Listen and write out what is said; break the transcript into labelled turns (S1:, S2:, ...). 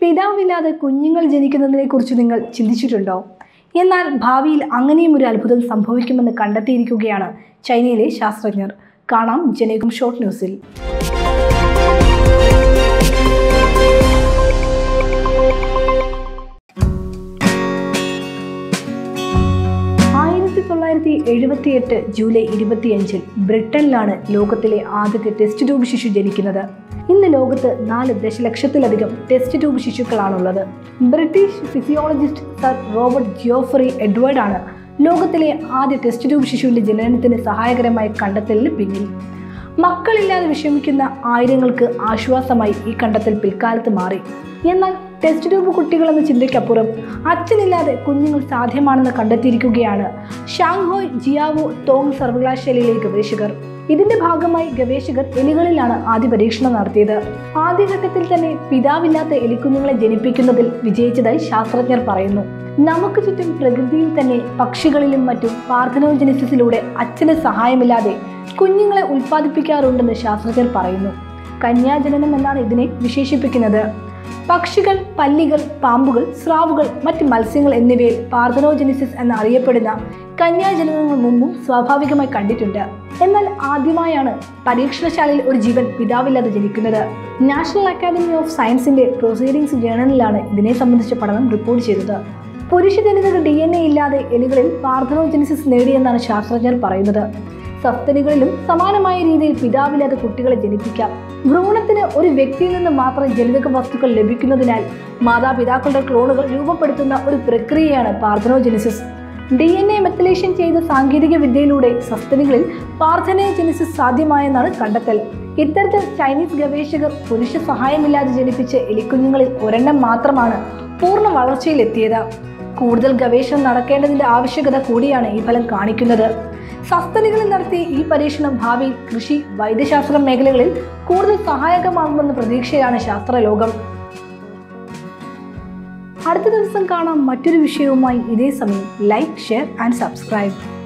S1: പിതാവില്ലാതെ കുഞ്ഞുങ്ങൾ ജനിക്കുന്നതിനെക്കുറിച്ച് നിങ്ങൾ ചിന്തിച്ചിട്ടുണ്ടോ എന്നാൽ ഭാവിയിൽ അങ്ങനെയും ഒരു അത്ഭുതം സംഭവിക്കുമെന്ന് കണ്ടെത്തിയിരിക്കുകയാണ് ചൈനയിലെ ശാസ്ത്രജ്ഞർ കാണാം ജനകം ഷോർട്ട് ന്യൂസിൽ ആയിരത്തി തൊള്ളായിരത്തി എഴുപത്തിയെട്ട് ജൂലൈ ഇരുപത്തിയഞ്ചിൽ ബ്രിട്ടനിലാണ് ലോകത്തിലെ ആദ്യത്തെ ടെസ്റ്റ് ട്യൂബ് ശിശു ജനിക്കുന്നത് ഇന്ന് ലോകത്ത് നാല് ദശലക്ഷത്തിലധികം ടെസ്റ്റ് ട്യൂബ് ശിശുക്കളാണുള്ളത് British physiologist sir Robert Geoffrey Edwards ആണ് ലോകത്തിലെ ആദ്യ ടെസ്റ്റ് ട്യൂബ് ശിശുവിന്റെ ജനനത്തിന് സഹായകരമായ കണ്ടെത്തലിന് പിന്നിൽ മക്കളില്ലാതെ വിഷമിക്കുന്ന ആയിരങ്ങൾക്ക് ആശ്വാസമായി ഈ കണ്ടെത്തൽ പിൽക്കാലത്ത് മാറി എന്നാൽ ടെസ്റ്റ് ട്യൂബ് കുട്ടികൾ എന്ന ചിന്തയ്ക്കപ്പുറം അച്ഛനില്ലാതെ കുഞ്ഞുങ്ങൾ സാധ്യമാണെന്ന് കണ്ടെത്തിയിരിക്കുകയാണ് ഷാങ്ഹോയ് ജിയാവോ തോങ് സർവകലാശാലയിലെ ഗവേഷകർ ഇതിന്റെ ഭാഗമായി ഗവേഷകർ എലികളിലാണ് ആദ്യ പരീക്ഷണം നടത്തിയത് ആദ്യഘട്ടത്തിൽ തന്നെ പിതാവില്ലാത്ത എലിക്കുഞ്ഞുങ്ങളെ ജനിപ്പിക്കുന്നതിൽ വിജയിച്ചതായി ശാസ്ത്രജ്ഞർ പറയുന്നു നമുക്ക് ചുറ്റും പ്രകൃതിയിൽ തന്നെ പക്ഷികളിലും മറ്റും പാർഥനോജനിസിസിലൂടെ അച്ഛന്റെ സഹായമില്ലാതെ കുഞ്ഞുങ്ങളെ ഉൽപ്പാദിപ്പിക്കാറുണ്ടെന്ന് ശാസ്ത്രജ്ഞർ പറയുന്നു കന്യാജനനം എന്നാണ് ഇതിനെ വിശേഷിപ്പിക്കുന്നത് പക്ഷികൾ പല്ലികൾ പാമ്പുകൾ സ്രാവുകൾ മറ്റ് മത്സ്യങ്ങൾ എന്നിവയിൽ പാർഥനോജനിസിസ് എന്ന് അറിയപ്പെടുന്ന കന്യാജനനങ്ങൾ മുമ്പും സ്വാഭാവികമായി കണ്ടിട്ടുണ്ട് എന്നാൽ ആദ്യമായാണ് പരീക്ഷണശാലയിൽ ഒരു ജീവൻ പിതാവില്ലാതെ ജനിക്കുന്നത് നാഷണൽ അക്കാദമി ഓഫ് സയൻസിന്റെ പ്രൊസീഡിംഗ്സ് ജേണലിലാണ് ഇതിനെ സംബന്ധിച്ച പഠനം റിപ്പോർട്ട് ചെയ്തത് പുരുഷജനിതക ഡി എൻ എ ഇല്ലാതെ എലികളിൽ പാർഥനോജനിസിസ് നേടിയെന്നാണ് ശാസ്ത്രജ്ഞർ പറയുന്നത് സസ്തനികളിലും സമാനമായ രീതിയിൽ പിതാവില്ലാതെ കുട്ടികളെ ജനിപ്പിക്കാം ഭ്രൂണത്തിന് ഒരു വ്യക്തിയിൽ നിന്ന് മാത്രം ജനിതക വസ്തുക്കൾ ലഭിക്കുന്നതിനാൽ മാതാപിതാക്കളുടെ ക്ലോണുകൾ രൂപപ്പെടുത്തുന്ന ഒരു പ്രക്രിയയാണ് parthenogenesis D N A methylation ചെയ്ത സാങ്കേതിക വിദ്യയിലൂടെ സസ്തനികളിൽ പാർഥനോജനിസിസ് സാധ്യമായെന്നാണ് കണ്ടെത്തൽ ഇത്തരത്തിൽ ചൈനീസ് ഗവേഷകർ പുരുഷ സഹായമില്ലാതെ ജനിപ്പിച്ച എലിക്കുഞ്ഞുങ്ങളിൽ ഒരെണ്ണം മാത്രമാണ് പൂർണ്ണ വളർച്ചയിലെത്തിയത് കൂടുതൽ ഗവേഷണം നടക്കേണ്ടതിന്റെ ആവശ്യകത കൂടിയാണ് ഈ ഫലം കാണിക്കുന്നത് സസ്തനികളിൽ നടത്തിയ ഈ പരീക്ഷണം ഭാവിയിൽ കൃഷി വൈദ്യശാസ്ത്ര മേഖലകളിൽ കൂടുതൽ സഹായകമാകുമെന്ന പ്രതീക്ഷയാണ് ശാസ്ത്രലോകം അടുത്ത ദിവസം കാണാം മറ്റൊരു വിഷയവുമായി ഇതേ സമയം ലൈക്ക് ഷെയർ ആൻഡ് സബ്സ്ക്രൈബ്